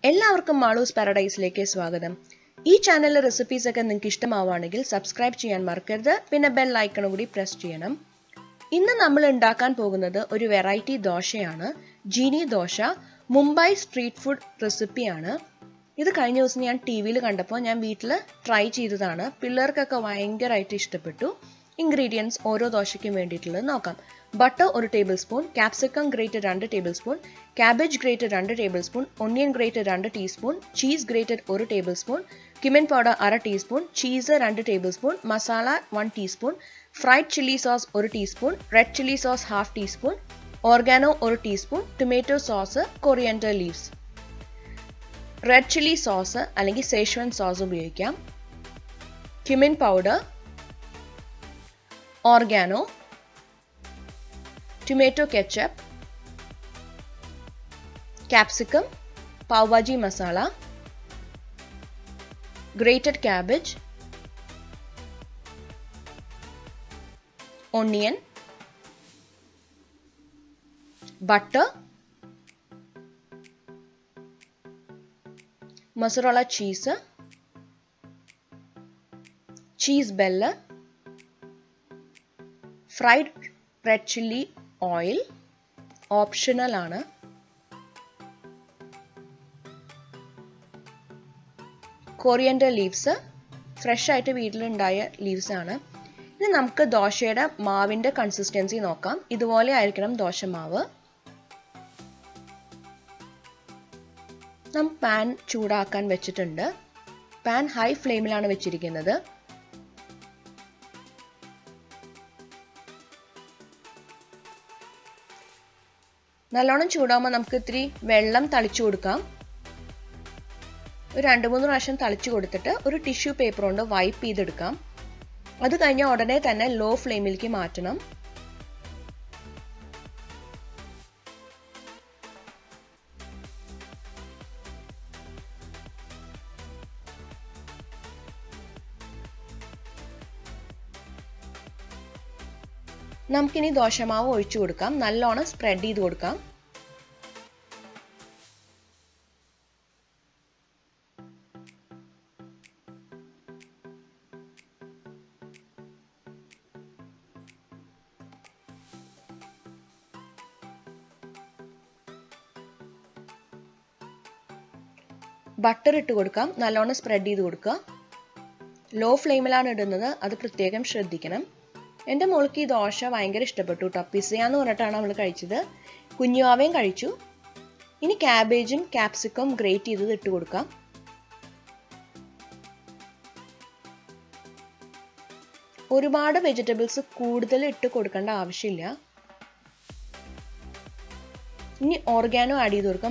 എല്ലാവർക്കും മാളൂസ് പാരഡൈസിലേക്ക് സ്വാഗതം ഈ ചാനലിലെ റെസിപ്പീസ് ഒക്കെ നിങ്ങൾക്ക് ഇഷ്ടമാവുകയാണെങ്കിൽ സബ്സ്ക്രൈബ് ചെയ്യാൻ മറക്കരുത് പിന്നെ ബെൽ ഐക്കണും കൂടി പ്രസ് ചെയ്യണം ഇന്ന് നമ്മൾ ഉണ്ടാക്കാൻ പോകുന്നത് ഒരു വെറൈറ്റി ദോശയാണ് ജീനി ദോശ മുംബൈ സ്ട്രീറ്റ് ഫുഡ് റെസിപ്പിയാണ് ഇത് കഴിഞ്ഞ ദിവസം ഞാൻ ടി വിയിൽ കണ്ടപ്പോൾ ഞാൻ വീട്ടിൽ ട്രൈ ചെയ്തതാണ് പിള്ളേർക്കൊക്കെ ഭയങ്കരമായിട്ട് ഇഷ്ടപ്പെട്ടു ഇൻഗ്രീഡിയൻസ് ഓരോ ദോശയ്ക്കും വേണ്ടിയിട്ടുള്ളത് നോക്കാം ബട്ടർ ഒരു ടേബിൾ സ്പൂൺ ക്യാപ്സിക്കം ഗ്രേറ്റഡ് രണ്ട് ടേബിൾ സ്പൂൺ ക്യാബേജ് ഗ്രേറ്റഡ് രണ്ട് ടേബിൾ സ്പൂൺ ഒണിയൻ ഗ്രേറ്റഡ് രണ്ട് ടീസ്പൂൺ ചീസ് ഗ്രേറ്റഡ് ഒരു ടേബിൾ സ്പൂൺ കിമൻ പൗഡർ അര ടീസ്പൂൺ ചീസ് രണ്ട് tablespoon masala one teaspoon fried chilli sauce ഒരു teaspoon red chilli sauce half teaspoon oregano ഒരു teaspoon tomato sauce coriander leaves red chilli sauce അല്ലെങ്കിൽ Schezwan sauce ഉപയോഗിക്കാം cumin powder oregano tomato ketchup capsicum pav bhaji masala grated cabbage onion butter mozzarella cheese cheese bell fried red chilli oil optional ആണ് coriander leaves fresh ആയിട്ട് വീട്ടിലുണ്ടായ leaves ആണ് ഇനി നമുക്ക് ദോശയുടെ മാവിന്റെ കൺസിസ്റ്റൻസി നോക്കാം ഇതുപോലെ ആയിരിക്കണം ദോശ മാവ് നാം പാൻ ചൂടാക്കാൻ വെച്ചിട്ടുണ്ട് പാൻ ഹൈ ഫ്ലെയിമിലാണ് വെച്ചിരിക്കുന്നത് നല്ലോണം ചൂടാകുമ്പോൾ നമുക്ക് ഇത്തിരി വെള്ളം തളിച്ചു കൊടുക്കാം ഒരു രണ്ട് മൂന്ന് പ്രാവശ്യം തളിച്ചു കൊടുത്തിട്ട് ഒരു ടിഷ്യൂ പേപ്പർ കൊണ്ട് വൈപ്പ് ചെയ്തെടുക്കാം അത് കഴിഞ്ഞ ഉടനെ തന്നെ ലോ ഫ്ലെയിമിലേക്ക് മാറ്റണം നമുക്കിനി ദോശമാവ് ഒഴിച്ചു കൊടുക്കാം നല്ലോണം സ്പ്രെഡ് ചെയ്ത് കൊടുക്കാം ബട്ടർ ഇട്ട് കൊടുക്കാം നല്ലോണം സ്പ്രെഡ് ചെയ്ത് കൊടുക്കുക ലോ ഫ്ലെയിമിലാണ് ഇടുന്നത് അത് പ്രത്യേകം ശ്രദ്ധിക്കണം എൻ്റെ മോൾക്ക് ഈ ദോശ ഭയങ്കര ഇഷ്ടപ്പെട്ടു കേട്ടോ പിസയാന്ന് പറഞ്ഞിട്ടാണ് അവൾ കഴിച്ചത് കുഞ്ഞുവാവയും കഴിച്ചു ഇനി ക്യാബേജും ക്യാപ്സിക്കം ഗ്രേറ്റ് ചെയ്തത് ഇട്ട് കൊടുക്കാം ഒരുപാട് വെജിറ്റബിൾസ് കൂടുതൽ ഇട്ട് കൊടുക്കേണ്ട ആവശ്യമില്ല ഇനി ഓർഗാനോ ആഡ് ചെയ്ത് കൊടുക്കാം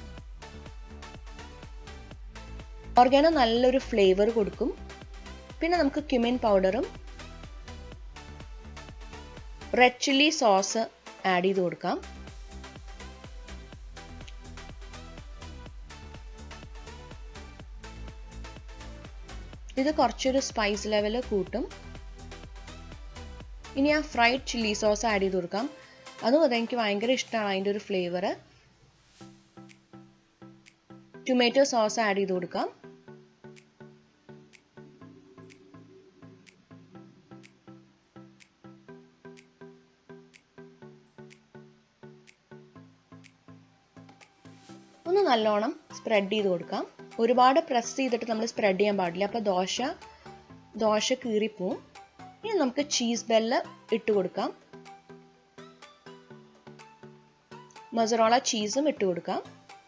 ഓർഗാനോ നല്ലൊരു ഫ്ലേവർ കൊടുക്കും പിന്നെ നമുക്ക് ക്യുമിൻ പൗഡറും റെഡ് ചില്ലി സോസ് ആഡ് ചെയ്ത് കൊടുക്കാം ഇത് കുറച്ചൊരു സ്പൈസ് ലെവൽ കൂട്ടും ഇനി ആ ഫ്രൈഡ് ചില്ലി സോസ് ആഡ് ചെയ്ത് കൊടുക്കാം അതും അതെനിക്ക് ഭയങ്കര ഇഷ്ടമാണ് അതിൻ്റെ ഒരു ഫ്ലേവർ ടൊമാറ്റോ സോസ് ആഡ് ചെയ്ത് കൊടുക്കാം ഒന്ന് നല്ലോണം സ്പ്രെഡ് ചെയ്ത് കൊടുക്കാം ഒരുപാട് പ്രസ് ചെയ്തിട്ട് നമ്മൾ സ്പ്രെഡ് ചെയ്യാൻ പാടില്ല അപ്പോൾ ദോശ ദോശ കീറിപ്പോവും ഇനി നമുക്ക് ചീസ് ബെല്ല് ഇട്ട് കൊടുക്കാം മൊസറോള ചീസും ഇട്ട് കൊടുക്കാം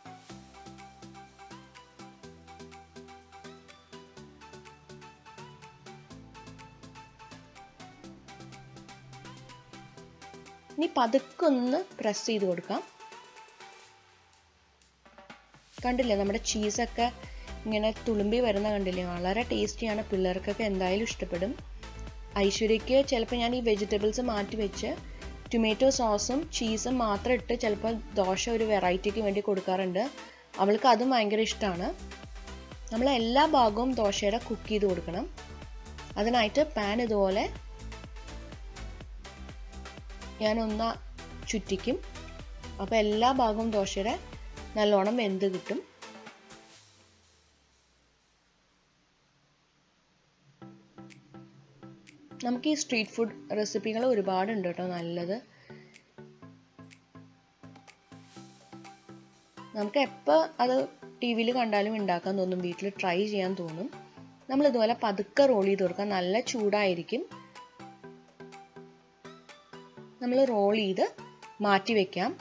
ഇനി പതുക്കെ ഒന്ന് പ്രസ് ചെയ്ത് കൊടുക്കാം കണ്ടില്ലേ നമ്മുടെ ചീസൊക്കെ ഇങ്ങനെ തുളുമ്പി വരുന്ന കണ്ടില്ലേ വളരെ ടേസ്റ്റിയാണ് പിള്ളേർക്കൊക്കെ എന്തായാലും ഇഷ്ടപ്പെടും ഐശ്വര്യയ്ക്ക് ചിലപ്പോൾ ഞാൻ ഈ വെജിറ്റബിൾസ് മാറ്റി വെച്ച് ടൊമാറ്റോ സോസും ചീസും മാത്രം ഇട്ട് ചിലപ്പോൾ ദോശ ഒരു വെറൈറ്റിക്ക് വേണ്ടി കൊടുക്കാറുണ്ട് അവൾക്ക് അതും ഭയങ്കര ഇഷ്ടമാണ് നമ്മൾ എല്ലാ ഭാഗവും ദോശയുടെ കുക്ക് ചെയ്ത് കൊടുക്കണം അതിനായിട്ട് പാൻ ഇതുപോലെ ഞാനൊന്ന് ചുറ്റിക്കും അപ്പോൾ എല്ലാ ഭാഗവും ദോശയുടെ നല്ലോണം വെന്ത് കിട്ടും നമുക്ക് ഈ സ്ട്രീറ്റ് ഫുഡ് റെസിപ്പികൾ ഒരുപാടുണ്ട് കേട്ടോ നല്ലത് നമുക്ക് എപ്പോൾ അത് ടി വിയിൽ കണ്ടാലും ഉണ്ടാക്കാൻ തോന്നും വീട്ടിൽ ട്രൈ ചെയ്യാൻ തോന്നും നമ്മൾ ഇതുപോലെ പതുക്കെ റോൾ ചെയ്ത് കൊടുക്കാം നല്ല ചൂടായിരിക്കും നമ്മൾ റോൾ ചെയ്ത് മാറ്റി വെക്കാം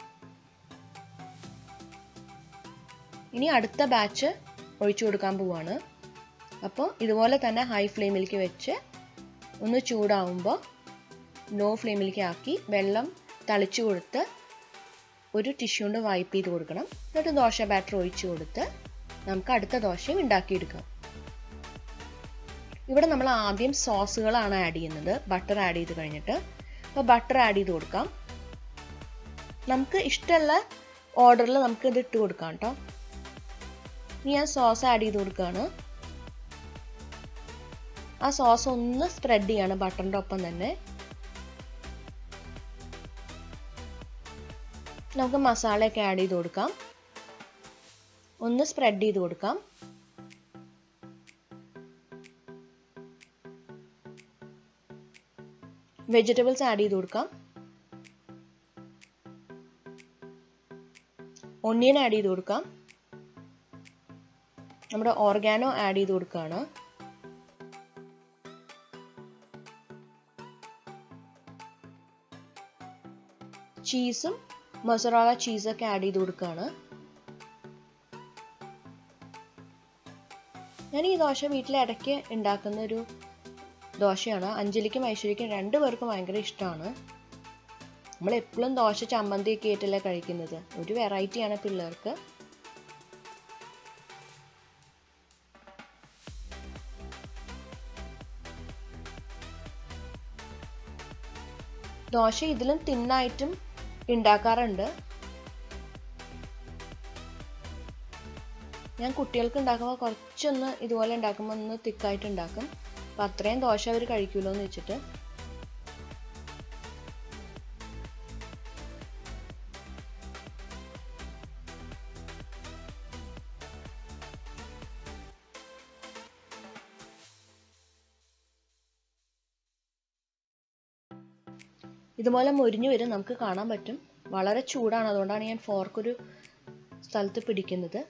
ഇനി അടുത്ത ബാച്ച് ഒഴിച്ചു കൊടുക്കാൻ പോവാണ് അപ്പോൾ ഇതുപോലെ തന്നെ ഹൈ ഫ്ലെയിമിലേക്ക് വെച്ച് ഒന്ന് ചൂടാവുമ്പോൾ ലോ ഫ്ലെയിമിലേക്ക് ആക്കി വെള്ളം തളിച്ചു കൊടുത്ത് ഒരു ടിഷ്യൂ കൊണ്ട് വൈപ്പ് ചെയ്ത് കൊടുക്കണം എന്നിട്ട് ദോശ ബാറ്റർ ഒഴിച്ചു കൊടുത്ത് നമുക്ക് അടുത്ത ദോശയും ഉണ്ടാക്കിയെടുക്കാം ഇവിടെ നമ്മൾ ആദ്യം സോസുകളാണ് ആഡ് ചെയ്യുന്നത് ബട്ടർ ആഡ് ചെയ്ത് കഴിഞ്ഞിട്ട് അപ്പോൾ ബട്ടർ ആഡ് ചെയ്ത് കൊടുക്കാം നമുക്ക് ഇഷ്ടമുള്ള ഓർഡറിൽ നമുക്ക് ഇത് ഇട്ട് കൊടുക്കാം കേട്ടോ ഇനി ഞാൻ സോസ് ആഡ് ചെയ്ത് കൊടുക്കുകയാണ് ആ സോസ് ഒന്ന് സ്പ്രെഡ് ചെയ്യാണ് ബട്ടറിൻ്റെ ഒപ്പം തന്നെ നമുക്ക് മസാലയൊക്കെ ആഡ് ചെയ്ത് കൊടുക്കാം ഒന്ന് സ്പ്രെഡ് ചെയ്ത് കൊടുക്കാം വെജിറ്റബിൾസ് ആഡ് ചെയ്ത് കൊടുക്കാം ഒണിയൻ ആഡ് ചെയ്ത് കൊടുക്കാം നമ്മുടെ ഓർഗാനോ ആഡ് ചെയ്ത് കൊടുക്കുകയാണ് ചീസും മൊസറാള ചീസൊക്കെ ആഡ് ചെയ്ത് കൊടുക്കുകയാണ് ഞാൻ ഈ ദോശ വീട്ടിൽ ഇടയ്ക്ക് ഉണ്ടാക്കുന്ന ഒരു ദോശയാണ് അഞ്ജലിക്കും ഐശ്വര്യക്കും രണ്ടു പേർക്കും ഭയങ്കര ഇഷ്ടമാണ് നമ്മൾ എപ്പോഴും ദോശ ചമ്മന്തിയൊക്കെ ആയിട്ടല്ലേ കഴിക്കുന്നത് ഒരു വെറൈറ്റിയാണ് പിള്ളേർക്ക് ദോശ ഇതിലും തിന്നായിട്ടും ഉണ്ടാക്കാറുണ്ട് ഞാൻ കുട്ടികൾക്ക് ഉണ്ടാക്കുമ്പോൾ കുറച്ചൊന്ന് ഇതുപോലെ ഉണ്ടാക്കുമ്പോൾ ഒന്ന് തിക്കായിട്ട് ഉണ്ടാക്കും അപ്പം അത്രയും ദോശ അവർ കഴിക്കുമല്ലോ എന്ന് വെച്ചിട്ട് ഇതുപോലെ മുരിഞ്ഞു വരും നമുക്ക് കാണാൻ പറ്റും വളരെ ചൂടാണ് അതുകൊണ്ടാണ് ഞാൻ ഫോർക്ക് ഒരു സ്ഥലത്ത് പിടിക്കുന്നത്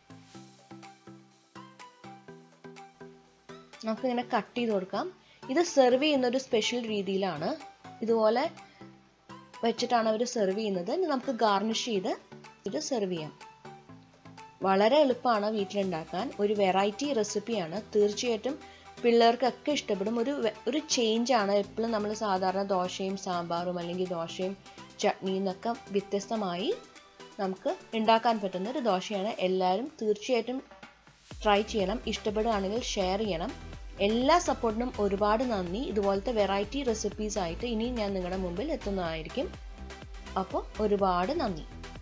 നമുക്ക് ഇങ്ങനെ കട്ട് ചെയ്ത് കൊടുക്കാം ഇത് സെർവ് ചെയ്യുന്ന ഒരു സ്പെഷ്യൽ രീതിയിലാണ് ഇതുപോലെ വെച്ചിട്ടാണ് അവർ സെർവ് ചെയ്യുന്നത് ഇനി നമുക്ക് ഗാർണിഷ് ചെയ്ത് ഇത് സെർവ് ചെയ്യാം വളരെ എളുപ്പമാണ് വീട്ടിലുണ്ടാക്കാൻ ഒരു വെറൈറ്റി റെസിപ്പിയാണ് തീർച്ചയായിട്ടും പിള്ളേർക്കൊക്കെ ഇഷ്ടപ്പെടും ഒരു ഒരു ചേഞ്ച് ആണ് എപ്പോഴും നമ്മൾ സാധാരണ ദോശയും സാമ്പാറും അല്ലെങ്കിൽ ദോശയും ചട്നിയും എന്നൊക്കെ വ്യത്യസ്തമായി നമുക്ക് ഉണ്ടാക്കാൻ പറ്റുന്ന ഒരു ദോശയാണ് എല്ലാവരും തീർച്ചയായിട്ടും ട്രൈ ചെയ്യണം ഇഷ്ടപ്പെടുകയാണെങ്കിൽ ഷെയർ ചെയ്യണം എല്ലാ സപ്പോർട്ടിനും ഒരുപാട് നന്ദി ഇതുപോലത്തെ വെറൈറ്റി റെസിപ്പീസ് ആയിട്ട് ഇനി ഞാൻ നിങ്ങളുടെ മുമ്പിൽ എത്തുന്നതായിരിക്കും അപ്പോൾ ഒരുപാട് നന്ദി